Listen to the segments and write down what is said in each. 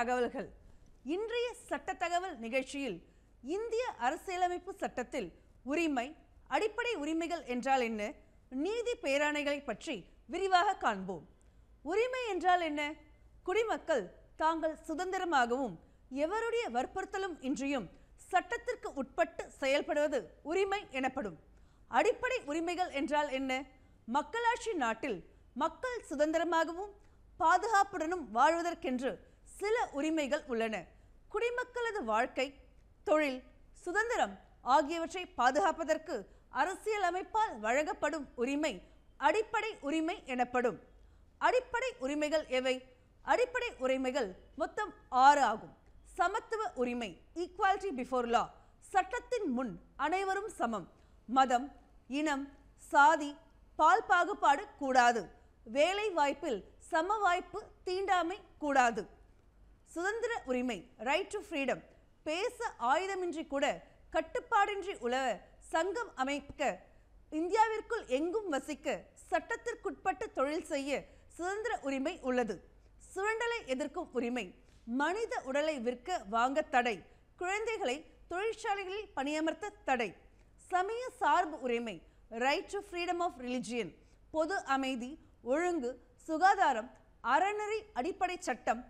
தகவல்கள் இன்றைய சட்ட தகவல் நிகழ்ச்சியில் இந்திய அரசியலமைப்பு சட்டத்தில் உரிமை அடிப்படை உரிமைகள் என்றால் என்ன நீதி பேராணைகளை பற்றி விரிவாக காண்போம் உரிமை என்றால் என்ன குடிமக்கள் தாங்கள் சுதந்திரமாகவும் எவருடைய வற்புறுத்தலும் இன்றியும் சட்டத்திற்கு உட்பட்டு செயல்படுவது உரிமை எனப்படும் அடிப்படை உரிமைகள் என்றால் என்ன மக்களாட்சி நாட்டில் மக்கள் சுதந்திரமாகவும் பாதுகாப்புடனும் வாழ்வதற்கென்று சில உரிமைகள் உள்ளன குடிமக்களது வாழ்க்கை தொழில் சுதந்திரம் ஆகியவற்றை பாதுகாப்பதற்கு அரசியலமைப்பால் வழங்கப்படும் உரிமை அடிப்படை உரிமை எனப்படும் அடிப்படை உரிமைகள் எவை அடிப்படை உரிமைகள் மொத்தம் ஆறு ஆகும் சமத்துவ உரிமை ஈக்குவாலிட்டி பிஃபோர் லா சட்டத்தின் முன் அனைவரும் சமம் மதம் இனம் சாதி பால் பாகுபாடு கூடாது வேலை வாய்ப்பில் சம வாய்ப்பு தீண்டாமை கூடாது சுதந்திர உரிமை ரைட் டு ஃப்ரீடம் பேச ஆயுதமின்றி கூட கட்டுப்பாடின்றி உலவ சங்கம் அமைக்க இந்தியாவிற்குள் எங்கும் வசிக்க சட்டத்திற்குட்பட்டு தொழில் செய்ய சுதந்திர உரிமை உள்ளது சுரண்டலை எதிர்க்கும் உரிமை மனித உடலை விற்க வாங்க தடை குழந்தைகளை தொழிற்சாலைகளில் பணியமர்த்த தடை சமய சார்பு உரிமை right to freedom of religion பொது அமைதி ஒழுங்கு சுகாதாரம் அறநெறி அடிப்படை சட்டம்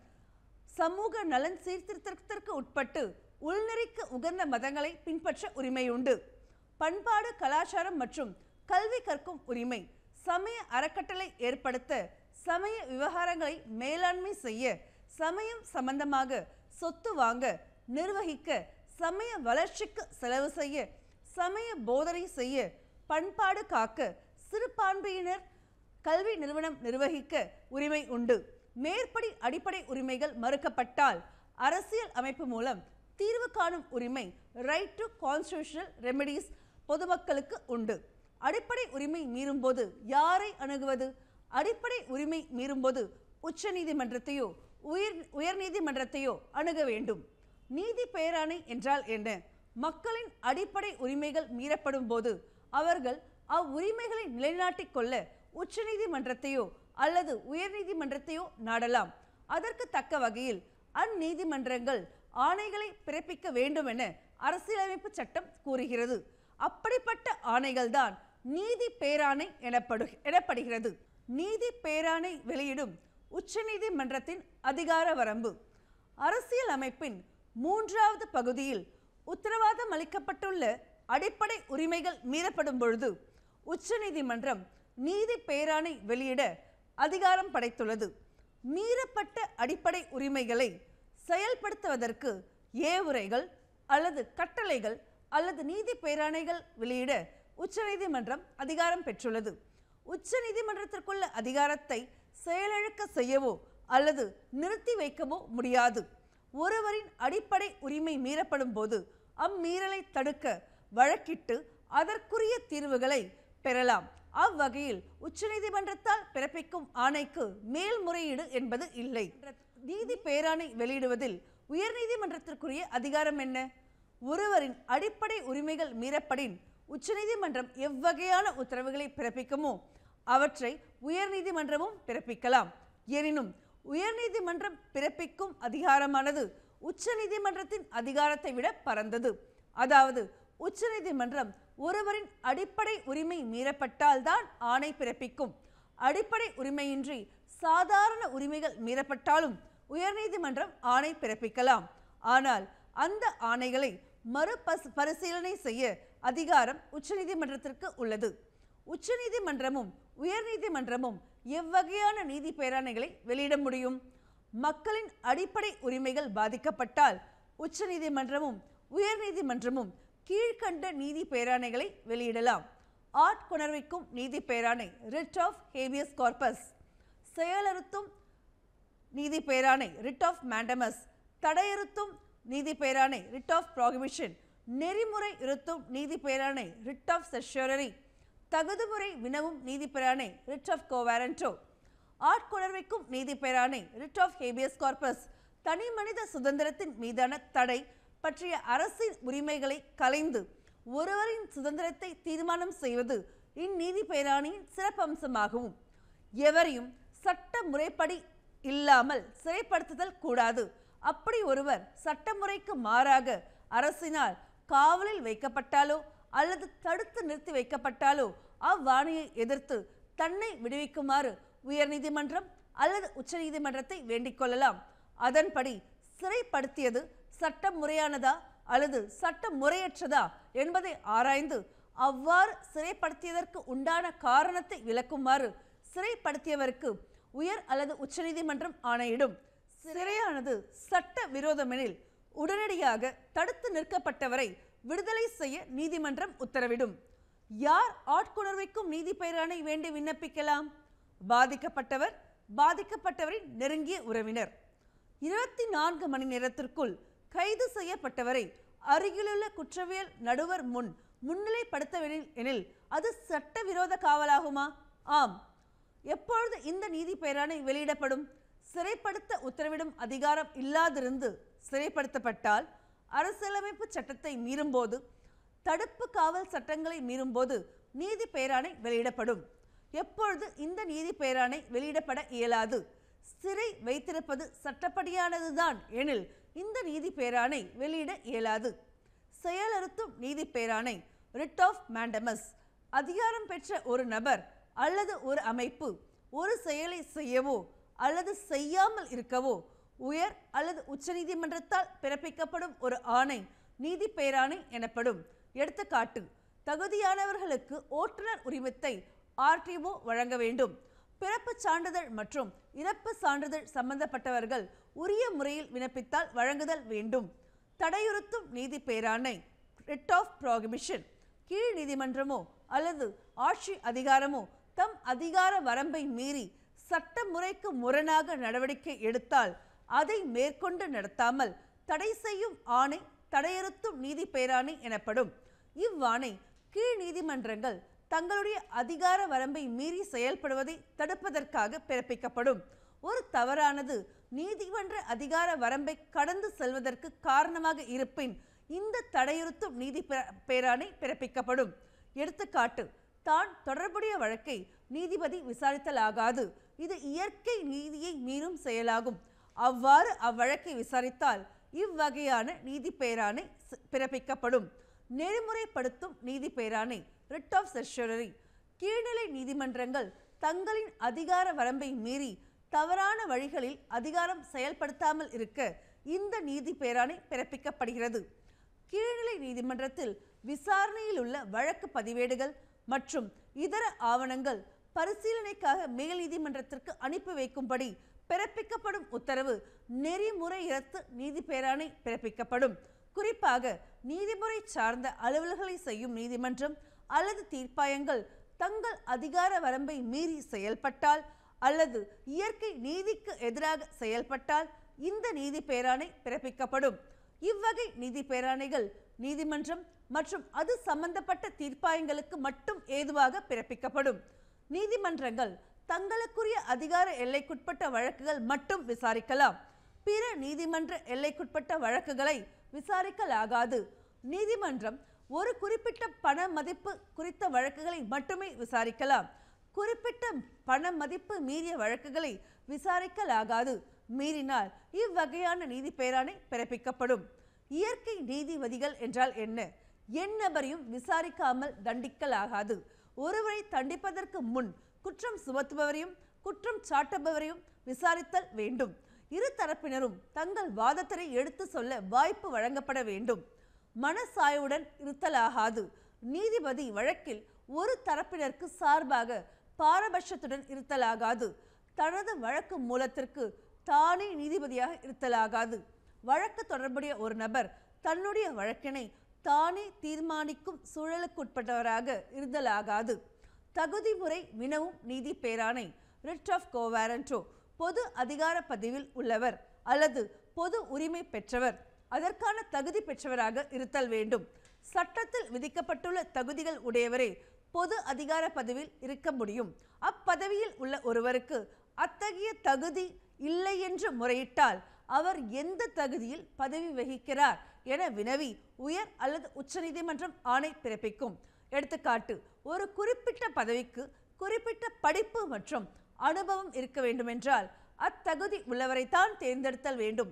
சமூக நலன் சீர்திருத்தத்திற்கு உட்பட்டு உள்நெறிக்கு உகந்த மதங்களை பின்பற்ற உரிமை உண்டு பண்பாடு கலாச்சாரம் மற்றும் கல்வி கற்கும் உரிமை சமய அறக்கட்டளை ஏற்படுத்த சமய விவகாரங்களை மேலாண்மை செய்ய சமயம் சம்பந்தமாக சொத்து வாங்க நிர்வகிக்க சமய வளர்ச்சிக்கு செலவு செய்ய சமய போதனை செய்ய பண்பாடு காக்க சிறுபான்மையினர் கல்வி நிறுவனம் நிர்வகிக்க உரிமை உண்டு மேற்படி அடிப்படை உரிமைகள் மறுக்கப்பட்டால் அரசியல் அமைப்பு மூலம் தீர்வு காணும் உரிமை ரைட் டு கான்ஸ்டியூஷனல் ரெமெடிஸ் பொதுமக்களுக்கு உண்டு அடிப்படை உரிமை மீறும்போது யாரை அணுகுவது அடிப்படை உரிமை மீறும்போது உச்சநீதிமன்றத்தையோ உயர் உயர்நீதிமன்றத்தையோ அணுக வேண்டும் நீதி பேராணை என்றால் என்ன மக்களின் அடிப்படை உரிமைகள் மீறப்படும் போது அவர்கள் அவ்வுரிமைகளை நிலைநாட்டிக் கொள்ள உச்சநீதிமன்றத்தையோ அல்லது உயர்நீதிமன்றத்தையோ நாடலாம் அதற்கு தக்க வகையில் அந்நீதிமன்றங்கள் ஆணைகளை பிறப்பிக்க வேண்டும் என அரசியலமைப்பு சட்டம் கூறுகிறது அப்படிப்பட்ட ஆணைகள்தான் நீதி பேராணை எனப்படு எனப்படுகிறது நீதி பேராணை வெளியிடும் உச்சநீதிமன்றத்தின் அதிகார வரம்பு அரசியல் அமைப்பின் மூன்றாவது பகுதியில் உத்தரவாதம் அளிக்கப்பட்டுள்ள அடிப்படை உரிமைகள் மீறப்படும் பொழுது உச்சநீதிமன்றம் நீதி பேராணை வெளியிட அதிகாரம் படைத்துள்ளது மீறப்பட்ட அடிப்படை உரிமைகளை செயல்படுத்துவதற்கு ஏவுரைகள் அல்லது கட்டளைகள் அல்லது நீதி பேராணைகள் வெளியிட உச்சநீதிமன்றம் அதிகாரம் பெற்றுள்ளது உச்சநீதிமன்றத்திற்குள்ள அதிகாரத்தை செயலிழக்க செய்யவோ அல்லது நிறுத்தி வைக்கவோ முடியாது ஒருவரின் அடிப்படை உரிமை மீறப்படும் போது அம்மீறலை தடுக்க வழக்கிட்டு அதற்குரிய தீர்வுகளை பெறலாம் அவ்வகையில் உச்சநீதிமன்றத்தால் பிறப்பிக்கும் ஆணைக்கு மேல்முறையீடு என்பது இல்லை நீதி பேராணை வெளியிடுவதில் உயர்நீதிமன்றத்திற்குரிய அதிகாரம் என்ன ஒருவரின் அடிப்படை உரிமைகள் மீறப்படின் உச்சநீதிமன்றம் எவ்வகையான உத்தரவுகளை பிறப்பிக்குமோ அவற்றை உயர்நீதிமன்றமும் பிறப்பிக்கலாம் எனினும் உயர்நீதிமன்றம் பிறப்பிக்கும் அதிகாரமானது உச்சநீதிமன்றத்தின் அதிகாரத்தை விட பரந்தது அதாவது உச்சநீதிமன்றம் ஒருவரின் அடிப்படை உரிமை மீறப்பட்டால்தான் ஆணை பிறப்பிக்கும் அடிப்படை உரிமையின்றி சாதாரண உரிமைகள் மீறப்பட்டாலும் உயர்நீதிமன்றம் ஆணை பிறப்பிக்கலாம் ஆனால் அந்த ஆணைகளை மறு பஸ்- பரிசீலனை செய்ய அதிகாரம் உச்சநீதிமன்றத்திற்கு உள்ளது உச்சநீதிமன்றமும் உயர்நீதிமன்றமும் எவ்வகையான நீதி பேராணைகளை வெளியிட முடியும் மக்களின் அடிப்படை உரிமைகள் பாதிக்கப்பட்டால் உச்சநீதிமன்றமும் உயர்நீதிமன்றமும் கீழ்க்கண்ட நீதி பேராணைகளை வெளியிடலாம் ஆட்கொணர்விக்கும் நீதி பேராணை ரிட் ஆஃப் ஹேபியஸ் கார்பஸ் செயலறுத்தும் நீதி பேராணை ரிட் ஆஃப் மேண்டமஸ் தடையறுத்தும் நீதி பேராணை ரிட் ஆஃப் ப்ராகிபிஷன் நெறிமுறை இருத்தும் நீதி பேராணை ரிட் ஆஃப் செஷரரி தகுதிமுறை வினவும் நீதி பேராணை ரிட் ஆஃப் கோவாரண்டோ ஆட்கொணர்விக்கும் நீதி பேராணை ரிட் ஆஃப் ஹேபியஸ் கார்பஸ் தனி மனித சுதந்திரத்தின் மீதான தடை பற்றிய அரசின் உரிமைகளை கலைந்து ஒருவரின் சுதந்திரத்தை தீர்மானம் செய்வது இந்நீதி பேராணியின் சிறப்பம்சமாகும் எவரையும் சட்ட முறைப்படி இல்லாமல் சிறைப்படுத்துதல் கூடாது அப்படி ஒருவர் சட்டமுறைக்கு மாறாக அரசினால் காவலில் வைக்கப்பட்டாலோ அல்லது தடுத்து நிறுத்தி வைக்கப்பட்டாலோ அவ்வாணையை எதிர்த்து தன்னை விடுவிக்குமாறு உயர்நீதிமன்றம் அல்லது உச்சநீதிமன்றத்தை வேண்டிக் கொள்ளலாம் அதன்படி சிறைப்படுத்தியது சட்டம் முறையானதா அல்லது சட்டம் முறையற்றதா என்பதை ஆராய்ந்து அவ்வாறு சிறைப்படுத்தியதற்கு உண்டான காரணத்தை விளக்குமாறு சிறைப்படுத்தியவருக்கு உயர் அல்லது உச்சநீதிமன்றம் ஆணையிடும் சிறையானது சட்ட விரோதமெனில் உடனடியாக தடுத்து நிற்கப்பட்டவரை விடுதலை செய்ய நீதிமன்றம் உத்தரவிடும் யார் ஆட்கொணர்வைக்கும் நீதி பெயரானை வேண்டி விண்ணப்பிக்கலாம் பாதிக்கப்பட்டவர் பாதிக்கப்பட்டவரின் நெருங்கிய உறவினர் இருபத்தி நான்கு மணி நேரத்திற்குள் கைது செய்யப்பட்டவரை அருகிலுள்ள குற்றவியல் நடுவர் முன் முன்னிலைப்படுத்த வேண்டும் எனில் அது சட்டவிரோத காவலாகுமா ஆம் எப்பொழுது இந்த நீதி பெயரானை வெளியிடப்படும் சிறைப்படுத்த உத்தரவிடும் அதிகாரம் இல்லாதிருந்து சிறைப்படுத்தப்பட்டால் அரசியலமைப்பு சட்டத்தை மீறும்போது தடுப்பு காவல் சட்டங்களை மீறும்போது நீதி பெயரானை வெளியிடப்படும் எப்பொழுது இந்த நீதி பெயரானை வெளியிடப்பட இயலாது சிறை வைத்திருப்பது சட்டப்படியானதுதான் எனில் இந்த நீதி பேராணை வெளியிட இயலாது செயலறுத்தும் நீதி பேராணை ரிட் ஆஃப் மேண்டமஸ் அதிகாரம் பெற்ற ஒரு நபர் அல்லது ஒரு அமைப்பு ஒரு செயலை செய்யவோ அல்லது செய்யாமல் இருக்கவோ உயர் அல்லது உச்சநீதிமன்றத்தால் பிறப்பிக்கப்படும் ஒரு ஆணை நீதி பேராணை எனப்படும் எடுத்துக்காட்டு தகுதியானவர்களுக்கு ஓட்டுநர் உரிமத்தை ஆர்டிஓ வழங்க வேண்டும் பிறப்புச் சான்றிதழ் மற்றும் இறப்பு சான்றிதழ் சம்பந்தப்பட்டவர்கள் உரிய முறையில் விண்ணப்பித்தால் வழங்குதல் வேண்டும் தடையுறுத்தும் நீதி பேராணை ரிட் ஆஃப் ப்ராகிபிஷன் கீழ் நீதிமன்றமோ அல்லது ஆட்சி அதிகாரமோ தம் அதிகார வரம்பை மீறி சட்ட முறைக்கு முரணாக நடவடிக்கை எடுத்தால் அதை மேற்கொண்டு நடத்தாமல் தடை செய்யும் ஆணை தடையுறுத்தும் நீதி பேராணை எனப்படும் இவ்வாணை கீழ் நீதிமன்றங்கள் தங்களுடைய அதிகார வரம்பை மீறி செயல்படுவதை தடுப்பதற்காக பிறப்பிக்கப்படும் ஒரு தவறானது நீதிமன்ற அதிகார வரம்பை கடந்து செல்வதற்கு காரணமாக இருப்பின் இந்த தடையுறுத்தும் நீதி பே- பேராணை பிறப்பிக்கப்படும் எடுத்துக்காட்டு தான் தொடர்புடைய வழக்கை நீதிபதி விசாரித்தலாகாது இது இயற்கை நீதியை மீறும் செயலாகும் அவ்வாறு அவ்வழக்கை விசாரித்தால் இவ்வகையான நீதி பேராணை ஸ்- பிறப்பிக்கப்படும் நெறிமுறைப்படுத்தும் நீதி பேராணை ரிட் ஆஃப் செஷரி கீழ்நிலை நீதிமன்றங்கள் தங்களின் அதிகார வரம்பை மீறி தவறான வழிகளில் அதிகாரம் செயல்படுத்தாமல் இருக்க இந்த நீதி பேராணை பிறப்பிக்கப்படுகிறது கீழ்நிலை நீதிமன்றத்தில் விசாரணையில் உள்ள வழக்கு பதிவேடுகள் மற்றும் இதர ஆவணங்கள் பரிசீலனைக்காக மேல் நீதிமன்றத்திற்கு அனுப்பி வைக்கும்படி பிறப்பிக்கப்படும் உத்தரவு நெறிமுறையற்ற நீதி பேராணை பிறப்பிக்கப்படும் குறிப்பாக நீதிமுறை சார்ந்த அலுவல்களை செய்யும் நீதிமன்றம் அல்லது தீர்ப்பாயங்கள் தங்கள் அதிகார வரம்பை மீறி செயல்பட்டால் அல்லது இயற்கை நீதிக்கு எதிராக செயல்பட்டால் இந்த நீதி பேராணை பிறப்பிக்கப்படும் இவ்வகை நீதி பேராணைகள் நீதிமன்றம் மற்றும் அது சம்பந்தப்பட்ட தீர்ப்பாயங்களுக்கு மட்டும் ஏதுவாக பிறப்பிக்கப்படும் நீதிமன்றங்கள் தங்களுக்குரிய அதிகார எல்லைக்குட்பட்ட வழக்குகள் மட்டும் விசாரிக்கலாம் பிற நீதிமன்ற எல்லைக்குட்பட்ட வழக்குகளை விசாரிக்கலாகாது நீதிமன்றம் ஒரு குறிப்பிட்ட பண மதிப்பு குறித்த வழக்குகளை மட்டுமே விசாரிக்கலாம் குறிப்பிட்ட பண மதிப்பு மீறிய வழக்குகளை விசாரிக்கலாகாது மீறினால் இவ்வகையான நீதி பேராணை பிறப்பிக்கப்படும் இயற்கை நீதிபதிகள் என்றால் என்ன எந்நபரையும் விசாரிக்காமல் தண்டிக்கலாகாது ஒருவரை தண்டிப்பதற்கு முன் குற்றம் சுமத்துபவரையும் குற்றம் சாட்டுபவரையும் விசாரித்தல் வேண்டும் இரு தரப்பினரும் தங்கள் வாதத்தினை எடுத்து சொல்ல வாய்ப்பு வழங்கப்பட வேண்டும் மனசாய்வுடன் இருத்தலாகாது நீதிபதி வழக்கில் ஒரு தரப்பினருக்கு சார்பாக பாரபட்சத்துடன் இருத்தலாகாது தனது வழக்கு மூலத்திற்கு தானே நீதிபதியாக இருத்தலாகாது வழக்கு தொடர்புடைய ஒரு நபர் தன்னுடைய வழக்கினை தானே தீர்மானிக்கும் சூழலுக்குட்பட்டவராக இருத்தலாகாது தகுதி முறை வினவும் நீதி பேராணை ரிட் ஆஃப் கோவாரண்டோ பொது அதிகார பதிவில் உள்ளவர் அல்லது பொது உரிமை பெற்றவர் அதற்கான தகுதி பெற்றவராக இருத்தல் வேண்டும் சட்டத்தில் விதிக்கப்பட்டுள்ள தகுதிகள் உடையவரே பொது அதிகார பதவியில் இருக்க முடியும் அப்பதவியில் உள்ள ஒருவருக்கு அத்தகைய தகுதி இல்லை என்று முறையிட்டால் அவர் எந்த தகுதியில் பதவி வகிக்கிறார் என வினவி உயர் அல்லது உச்சநீதிமன்றம் ஆணை பிறப்பிக்கும் எடுத்துக்காட்டு ஒரு குறிப்பிட்ட பதவிக்கு குறிப்பிட்ட படிப்பு மற்றும் அனுபவம் இருக்க வேண்டுமென்றால் அத்தகுதி உள்ளவரைத்தான் தேர்ந்தெடுத்தல் வேண்டும்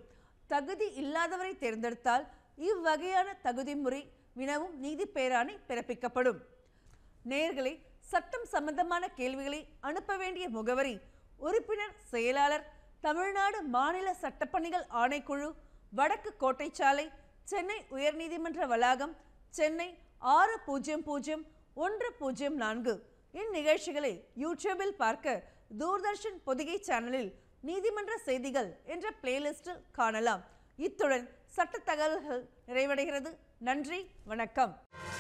தகுதி இல்லாதவரை தேர்ந்தெடுத்தால் இவ்வகையான தகுதி முறை வினவும் நீதி பேராணை பிறப்பிக்கப்படும் நேயர்களே சட்டம் சம்பந்தமான கேள்விகளை அனுப்ப வேண்டிய முகவரி உறுப்பினர் செயலாளர் தமிழ்நாடு மாநில சட்டப்பணிகள் ஆணைக்குழு வடக்கு கோட்டைச்சாலை சென்னை உயர்நீதிமன்ற வளாகம் சென்னை ஆறு பூஜ்ஜியம் பூஜ்ஜியம் ஒன்று பூஜ்ஜியம் நான்கு இந்நிகழ்ச்சிகளை யூடியூபில் பார்க்க தூர்தர்ஷன் பொதிகை சேனலில் நீதிமன்ற செய்திகள் என்ற பிளேலிஸ்டில் காணலாம் இத்துடன் சட்ட தகவல்கள் நிறைவடைகிறது நன்றி வணக்கம்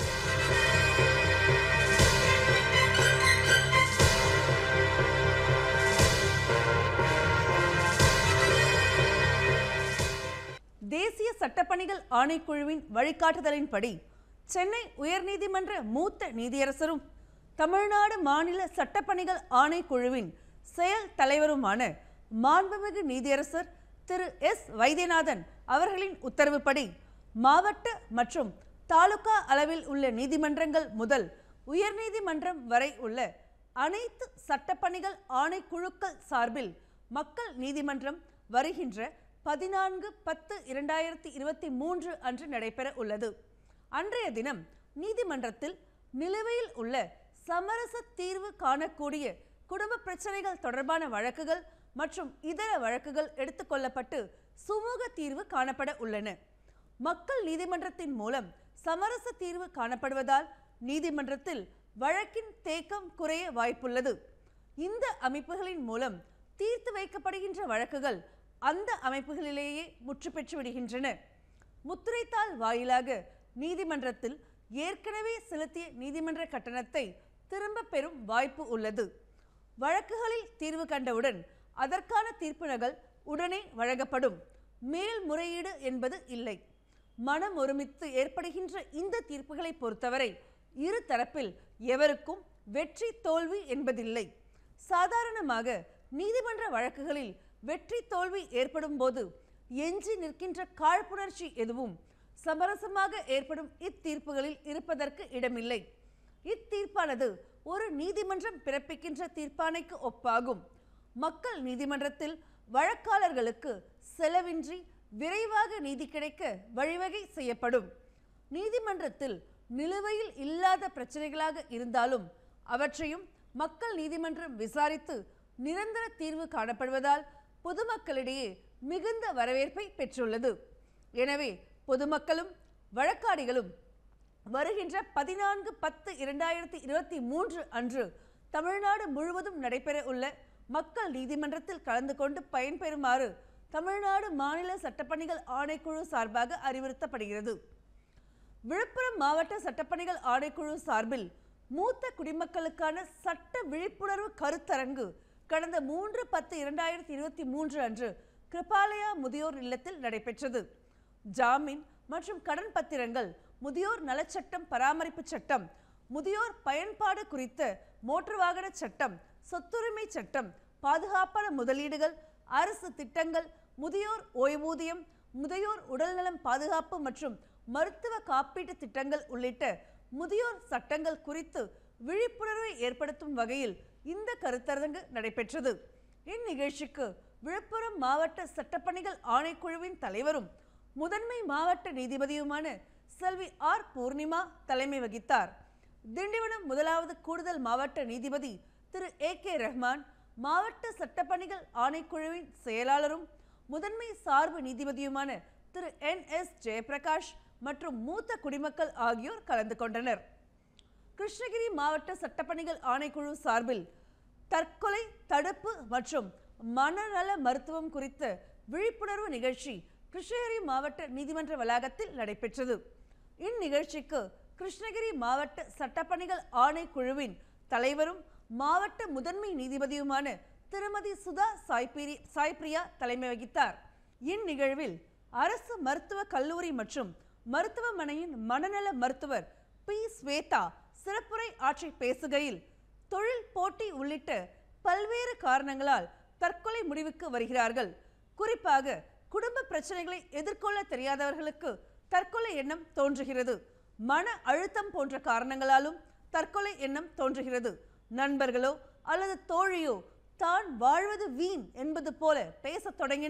தேசிய சட்டப்பணிகள் ஆணைக்குழுவின் வழிகாட்டுதலின்படி சென்னை உயர்நீதிமன்ற மூத்த நீதியரசரும் தமிழ்நாடு மாநில சட்டப்பணிகள் ஆணைக்குழுவின் செயல் தலைவருமான மாண்புமிகு நீதியரசர் திரு எஸ் வைத்தியநாதன் அவர்களின் உத்தரவுப்படி மாவட்ட மற்றும் தாலுகா அளவில் உள்ள நீதிமன்றங்கள் முதல் உயர்நீதிமன்றம் வரை உள்ள அனைத்து சட்டப்பணிகள் ஆணைக்குழுக்கள் சார்பில் மக்கள் நீதிமன்றம் வருகின்ற பதினான்கு பத்து இரண்டாயிரத்தி இருபத்தி மூன்று அன்று நடைபெற உள்ளது அன்றைய தினம் நீதிமன்றத்தில் நிலுவையில் உள்ள சமரச தீர்வு காணக்கூடிய குடும்ப பிரச்சனைகள் தொடர்பான வழக்குகள் மற்றும் இதர வழக்குகள் எடுத்துக்கொள்ளப்பட்டு சுமூக தீர்வு காணப்பட உள்ளன மக்கள் நீதிமன்றத்தின் மூலம் சமரச தீர்வு காணப்படுவதால் நீதிமன்றத்தில் வழக்கின் தேக்கம் குறைய வாய்ப்புள்ளது இந்த அமைப்புகளின் மூலம் தீர்த்து வைக்கப்படுகின்ற வழக்குகள் அந்த அமைப்புகளிலேயே முற்று பெற்று விடுகின்றன முத்திரைத்தாள் வாயிலாக நீதிமன்றத்தில் ஏற்கனவே செலுத்திய நீதிமன்ற கட்டணத்தை திரும்பப் பெறும் வாய்ப்பு உள்ளது வழக்குகளில் தீர்வு கண்டவுடன் அதற்கான தீர்ப்பு நகல் உடனே வழங்கப்படும் மேல்முறையீடு என்பது இல்லை மனம் ஒருமித்து ஏற்படுகின்ற இந்த தீர்ப்புகளை பொறுத்தவரை இரு தரப்பில் எவருக்கும் வெற்றி தோல்வி என்பதில்லை சாதாரணமாக நீதிமன்ற வழக்குகளில் வெற்றி தோல்வி ஏற்படும் போது எஞ்சி நிற்கின்ற காழ்ப்புணர்ச்சி எதுவும் சமரசமாக ஏற்படும் இத்தீர்ப்புகளில் இருப்பதற்கு இடமில்லை இத்தீர்ப்பானது ஒரு நீதிமன்றம் பிறப்பிக்கின்ற தீர்ப்பானைக்கு ஒப்பாகும் மக்கள் நீதிமன்றத்தில் வழக்காளர்களுக்கு செலவின்றி விரைவாக நீதி கிடைக்க வழிவகை செய்யப்படும் நீதிமன்றத்தில் நிலுவையில் இல்லாத பிரச்சனைகளாக இருந்தாலும் அவற்றையும் மக்கள் நீதிமன்றம் விசாரித்து நிரந்தர தீர்வு காணப்படுவதால் பொதுமக்களிடையே மிகுந்த வரவேற்பை பெற்றுள்ளது எனவே பொதுமக்களும் வழக்காடிகளும் வருகின்ற பதினான்கு பத்து இரண்டாயிரத்தி இருபத்தி மூன்று அன்று தமிழ்நாடு முழுவதும் நடைபெற உள்ள மக்கள் நீதிமன்றத்தில் கலந்து கொண்டு பயன்பெறுமாறு தமிழ்நாடு மாநில சட்டப்பணிகள் ஆணைக்குழு சார்பாக அறிவுறுத்தப்படுகிறது விழுப்புரம் மாவட்ட சட்டப்பணிகள் ஆணைக்குழு சார்பில் மூத்த குடிமக்களுக்கான சட்ட விழிப்புணர்வு கருத்தரங்கு கடந்த மூன்று பத்து இரண்டாயிரத்தி இருபத்தி மூன்று அன்று கிருபாலயா முதியோர் இல்லத்தில் நடைபெற்றது ஜாமீன் மற்றும் கடன் பத்திரங்கள் முதியோர் நலச்சட்டம் பராமரிப்பு சட்டம் முதியோர் பயன்பாடு குறித்த மோட்டார் வாகன சட்டம் சொத்துரிமை சட்டம் பாதுகாப்பான முதலீடுகள் அரசு திட்டங்கள் முதியோர் ஓய்வூதியம் முதியோர் உடல்நலம் பாதுகாப்பு மற்றும் மருத்துவ காப்பீட்டு திட்டங்கள் உள்ளிட்ட முதியோர் சட்டங்கள் குறித்து விழிப்புணர்வை ஏற்படுத்தும் வகையில் இந்த கருத்தரங்கு நடைபெற்றது இந்நிகழ்ச்சிக்கு விழுப்புரம் மாவட்ட சட்டப்பணிகள் ஆணைக்குழுவின் தலைவரும் முதன்மை மாவட்ட நீதிபதியுமான செல்வி ஆர் பூர்ணிமா தலைமை வகித்தார் திண்டிவனம் முதலாவது கூடுதல் மாவட்ட நீதிபதி திரு ஏ கே ரஹ்மான் மாவட்ட சட்டப்பணிகள் ஆணைக்குழுவின் செயலாளரும் முதன்மை சார்பு நீதிபதியுமான திரு என் எஸ் ஜெயபிரகாஷ் மற்றும் மூத்த குடிமக்கள் ஆகியோர் கலந்து கொண்டனர் கிருஷ்ணகிரி மாவட்ட சட்டப்பணிகள் ஆணைக்குழு சார்பில் தற்கொலை தடுப்பு மற்றும் மனநல மருத்துவம் குறித்த விழிப்புணர்வு நிகழ்ச்சி கிருஷ்ணகிரி மாவட்ட நீதிமன்ற வளாகத்தில் நடைபெற்றது இந்நிகழ்ச்சிக்கு கிருஷ்ணகிரி மாவட்ட சட்டப்பணிகள் ஆணைக்குழுவின் தலைவரும் மாவட்ட முதன்மை நீதிபதியுமான திருமதி சுதா சாய்பிரி சாய்பிரியா தலைமை வகித்தார் இந்நிகழ்வில் அரசு மருத்துவக் கல்லூரி மற்றும் மருத்துவமனையின் மனநல மருத்துவர் பி ஸ்வேதா சிறப்புரை ஆற்றி பேசுகையில் தொழில் போட்டி உள்ளிட்ட பல்வேறு காரணங்களால் தற்கொலை முடிவுக்கு வருகிறார்கள் குறிப்பாக குடும்ப பிரச்சனைகளை எதிர்கொள்ள தெரியாதவர்களுக்கு தற்கொலை எண்ணம் தோன்றுகிறது மன அழுத்தம் போன்ற காரணங்களாலும் தற்கொலை எண்ணம் தோன்றுகிறது நண்பர்களோ அல்லது தோழியோ தான் வாழ்வது வீண் என்பது போல பேசத் தொடங்கினால்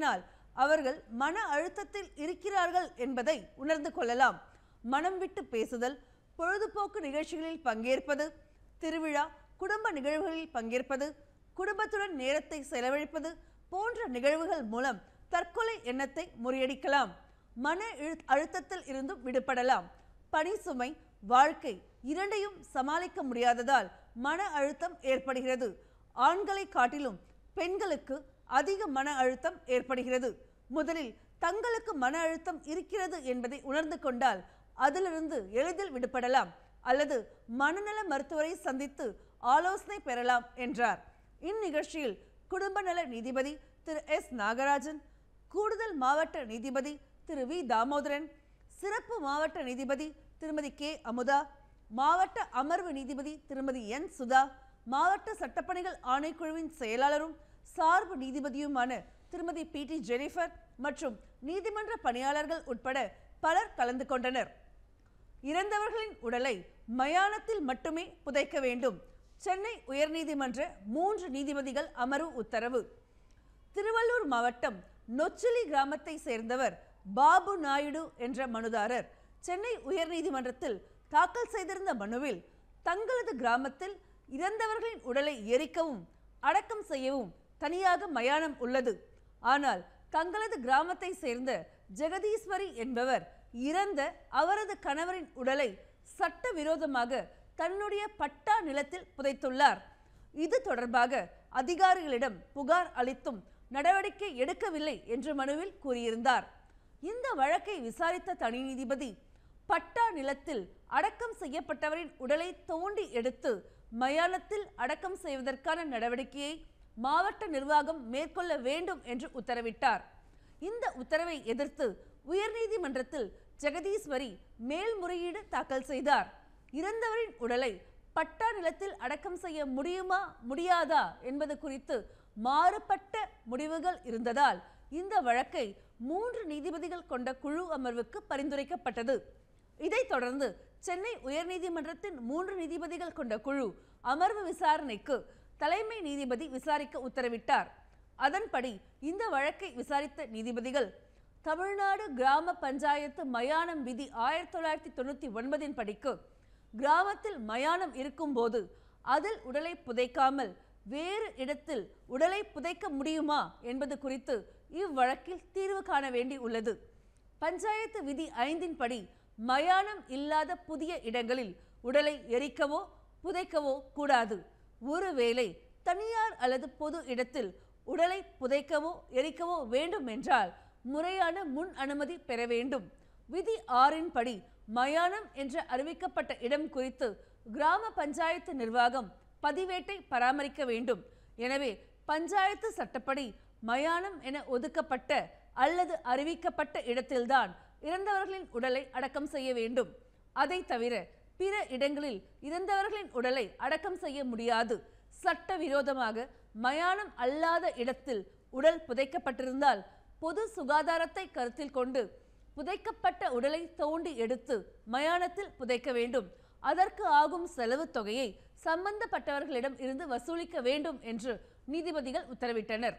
அவர்கள் மன அழுத்தத்தில் இருக்கிறார்கள் என்பதை உணர்ந்து கொள்ளலாம் மனம் விட்டு பேசுதல் பொழுதுபோக்கு நிகழ்ச்சிகளில் பங்கேற்பது திருவிழா குடும்ப நிகழ்வுகளில் பங்கேற்பது குடும்பத்துடன் நேரத்தை செலவழிப்பது போன்ற நிகழ்வுகள் மூலம் தற்கொலை எண்ணத்தை முறியடிக்கலாம் மன இழு- அழுத்தத்தில் இருந்தும் விடுபடலாம் பணி சுமை வாழ்க்கை இரண்டையும் சமாளிக்க முடியாததால் மன அழுத்தம் ஏற்படுகிறது ஆண்களை காட்டிலும் பெண்களுக்கு அதிக மன அழுத்தம் ஏற்படுகிறது முதலில் தங்களுக்கு மன அழுத்தம் இருக்கிறது என்பதை உணர்ந்து கொண்டால் அதிலிருந்து எளிதில் விடுபடலாம் அல்லது மனநல மருத்துவரை சந்தித்து ஆலோசனை பெறலாம் என்றார் இந்நிகழ்ச்சியில் குடும்ப நல நீதிபதி திரு எஸ் நாகராஜன் கூடுதல் மாவட்ட நீதிபதி திரு வி தாமோதரன் சிறப்பு மாவட்ட நீதிபதி திருமதி கே அமுதா மாவட்ட அமர்வு நீதிபதி திருமதி என் சுதா மாவட்ட சட்டப்பணிகள் ஆணைக்குழுவின் செயலாளரும் சார்பு நீதிபதியுமான திருமதி பி டி ஜெனிஃபர் மற்றும் நீதிமன்ற பணியாளர்கள் உட்பட பலர் கலந்து கொண்டனர் இறந்தவர்களின் உடலை மயானத்தில் மட்டுமே புதைக்க வேண்டும் சென்னை உயர்நீதிமன்ற மூன்று நீதிபதிகள் அமர்வு உத்தரவு திருவள்ளூர் மாவட்டம் நொச்சிலி கிராமத்தை சேர்ந்தவர் பாபு நாயுடு என்ற மனுதாரர் சென்னை உயர்நீதிமன்றத்தில் தாக்கல் செய்திருந்த மனுவில் தங்களது கிராமத்தில் இறந்தவர்களின் உடலை எரிக்கவும் அடக்கம் செய்யவும் தனியாக மயானம் உள்ளது ஆனால் தங்களது கிராமத்தை சேர்ந்த ஜெகதீஸ்வரி என்பவர் இறந்த அவரது கணவரின் உடலை சட்டவிரோதமாக தன்னுடைய பட்டா நிலத்தில் புதைத்துள்ளார் இது தொடர்பாக அதிகாரிகளிடம் புகார் அளித்தும் நடவடிக்கை எடுக்கவில்லை என்று மனுவில் கூறியிருந்தார் இந்த வழக்கை விசாரித்த தனி நீதிபதி பட்டா நிலத்தில் அடக்கம் செய்யப்பட்டவரின் உடலை தோண்டி எடுத்து மயானத்தில் அடக்கம் செய்வதற்கான நடவடிக்கையை மாவட்ட நிர்வாகம் மேற்கொள்ள வேண்டும் என்று உத்தரவிட்டார் இந்த உத்தரவை எதிர்த்து உயர்நீதிமன்றத்தில் ஜெகதீஸ்வரி மேல்முறையீடு தாக்கல் செய்தார் இறந்தவரின் உடலை பட்டா நிலத்தில் அடக்கம் செய்ய முடியுமா முடியாதா என்பது குறித்து மாறுபட்ட முடிவுகள் இருந்ததால் இந்த வழக்கை மூன்று நீதிபதிகள் கொண்ட குழு அமர்வுக்கு பரிந்துரைக்கப்பட்டது இதைத் தொடர்ந்து சென்னை உயர்நீதிமன்றத்தின் மூன்று நீதிபதிகள் கொண்ட குழு அமர்வு விசாரணைக்கு தலைமை நீதிபதி விசாரிக்க உத்தரவிட்டார் அதன்படி இந்த வழக்கை விசாரித்த நீதிபதிகள் தமிழ்நாடு கிராம பஞ்சாயத்து மயானம் விதி ஆயிரத்தி தொள்ளாயிரத்தி தொண்ணூற்றி ஒன்பதின் படிக்கு கிராமத்தில் மயானம் இருக்கும்போது அதில் உடலை புதைக்காமல் வேறு இடத்தில் உடலை புதைக்க முடியுமா என்பது குறித்து இவ்வழக்கில் தீர்வு காண வேண்டி உள்ளது பஞ்சாயத்து விதி ஐந்தின் படி மயானம் இல்லாத புதிய இடங்களில் உடலை எரிக்கவோ புதைக்கவோ கூடாது ஒருவேளை தனியார் அல்லது பொது இடத்தில் உடலை புதைக்கவோ எரிக்கவோ வேண்டும் என்றால் முறையான முன் அனுமதி பெற வேண்டும் விதி ஆறின் படி மயானம் என்று அறிவிக்கப்பட்ட இடம் குறித்து கிராம பஞ்சாயத்து நிர்வாகம் பதிவேட்டை பராமரிக்க வேண்டும் எனவே பஞ்சாயத்து சட்டப்படி மயானம் என ஒதுக்கப்பட்ட அல்லது அறிவிக்கப்பட்ட இடத்தில்தான் இறந்தவர்களின் உடலை அடக்கம் செய்ய வேண்டும் அதை தவிர பிற இடங்களில் இறந்தவர்களின் உடலை அடக்கம் செய்ய முடியாது சட்டவிரோதமாக மயானம் அல்லாத இடத்தில் உடல் புதைக்கப்பட்டிருந்தால் பொது சுகாதாரத்தை கருத்தில் கொண்டு புதைக்கப்பட்ட உடலை தோண்டி எடுத்து மயானத்தில் புதைக்க வேண்டும் அதற்கு ஆகும் செலவு தொகையை சம்பந்தப்பட்டவர்களிடம் இருந்து வசூலிக்க வேண்டும் என்று நீதிபதிகள் உத்தரவிட்டனர்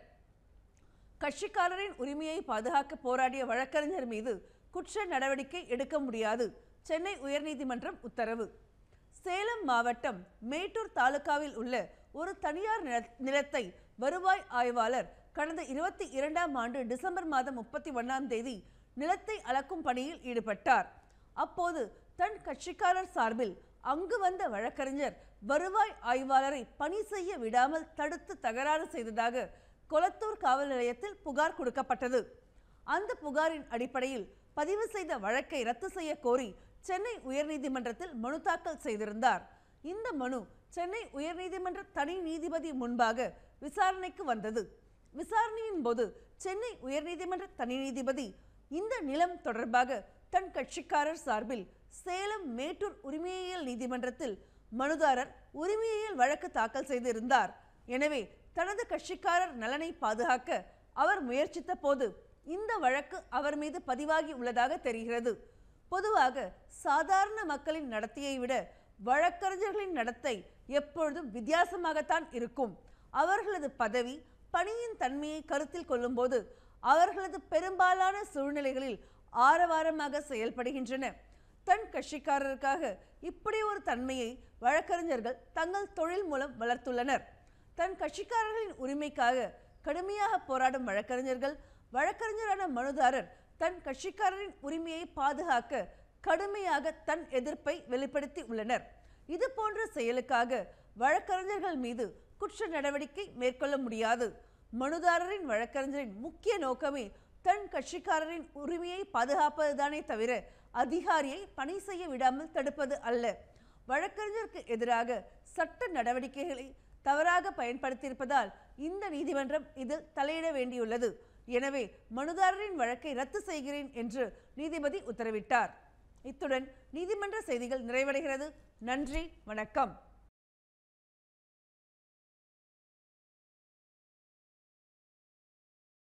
கட்சிக்காரரின் உரிமையை பாதுகாக்க போராடிய வழக்கறிஞர் மீது குற்ற நடவடிக்கை எடுக்க முடியாது சென்னை உயர்நீதிமன்றம் உத்தரவு சேலம் மாவட்டம் மேட்டூர் தாலுகாவில் உள்ள ஒரு தனியார் நில- நிலத்தை வருவாய் ஆய்வாளர் கடந்த இருபத்தி இரண்டாம் ஆண்டு டிசம்பர் மாதம் முப்பத்தி ஒன்றாம் தேதி நிலத்தை அளக்கும் பணியில் ஈடுபட்டார் அப்போது தன் கட்சிக்காரர் சார்பில் அங்கு வந்த வழக்கறிஞர் வருவாய் ஆய்வாளரை பணி செய்ய விடாமல் தடுத்து தகராறு செய்ததாக கொளத்தூர் காவல் நிலையத்தில் புகார் கொடுக்கப்பட்டது அந்த புகாரின் அடிப்படையில் பதிவு செய்த வழக்கை ரத்து செய்ய கோரி சென்னை உயர்நீதிமன்றத்தில் மனு தாக்கல் செய்திருந்தார் இந்த மனு சென்னை உயர்நீதிமன்ற தனி நீதிபதி முன்பாக விசாரணைக்கு வந்தது விசாரணையின் போது சென்னை உயர்நீதிமன்ற தனி நீதிபதி இந்த நிலம் தொடர்பாக தன் கட்சிக்காரர் சார்பில் சேலம் மேட்டூர் உரிமையியல் நீதிமன்றத்தில் மனுதாரர் உரிமையியல் வழக்கு தாக்கல் செய்திருந்தார் எனவே தனது கட்சிக்காரர் நலனை பாதுகாக்க அவர் முயற்சித்த போது இந்த வழக்கு அவர் மீது பதிவாகி உள்ளதாக தெரிகிறது பொதுவாக சாதாரண மக்களின் நடத்தையை விட வழக்கறிஞர்களின் நடத்தை எப்பொழுதும் வித்தியாசமாகத்தான் இருக்கும் அவர்களது பதவி பணியின் தன்மையை கருத்தில் கொள்ளும்போது அவர்களது பெரும்பாலான சூழ்நிலைகளில் ஆரவாரமாக செயல்படுகின்றன தன் கட்சிக்காரருக்காக இப்படி ஒரு தன்மையை வழக்கறிஞர்கள் தங்கள் தொழில் மூலம் வளர்த்துள்ளனர் தன் கட்சிக்காரர்களின் உரிமைக்காக கடுமையாக போராடும் வழக்கறிஞர்கள் வழக்கறிஞரான மனுதாரர் தன் கட்சிக்காரரின் உரிமையை பாதுகாக்க கடுமையாக தன் எதிர்ப்பை வெளிப்படுத்தி உள்ளனர் இது போன்ற செயலுக்காக வழக்கறிஞர்கள் மீது குற்ற நடவடிக்கை மேற்கொள்ள முடியாது மனுதாரரின் வழக்கறிஞரின் முக்கிய நோக்கமே தன் கட்சிக்காரரின் உரிமையை பாதுகாப்பதுதானே தவிர அதிகாரியை பணி செய்ய விடாமல் தடுப்பது அல்ல வழக்கறிஞருக்கு எதிராக சட்ட நடவடிக்கைகளை தவறாக பயன்படுத்தியிருப்பதால் இந்த நீதிமன்றம் இதில் தலையிட வேண்டியுள்ளது எனவே மனுதாரரின் வழக்கை ரத்து செய்கிறேன் என்று நீதிபதி உத்தரவிட்டார் இத்துடன் நீதிமன்ற செய்திகள் நிறைவடைகிறது நன்றி வணக்கம்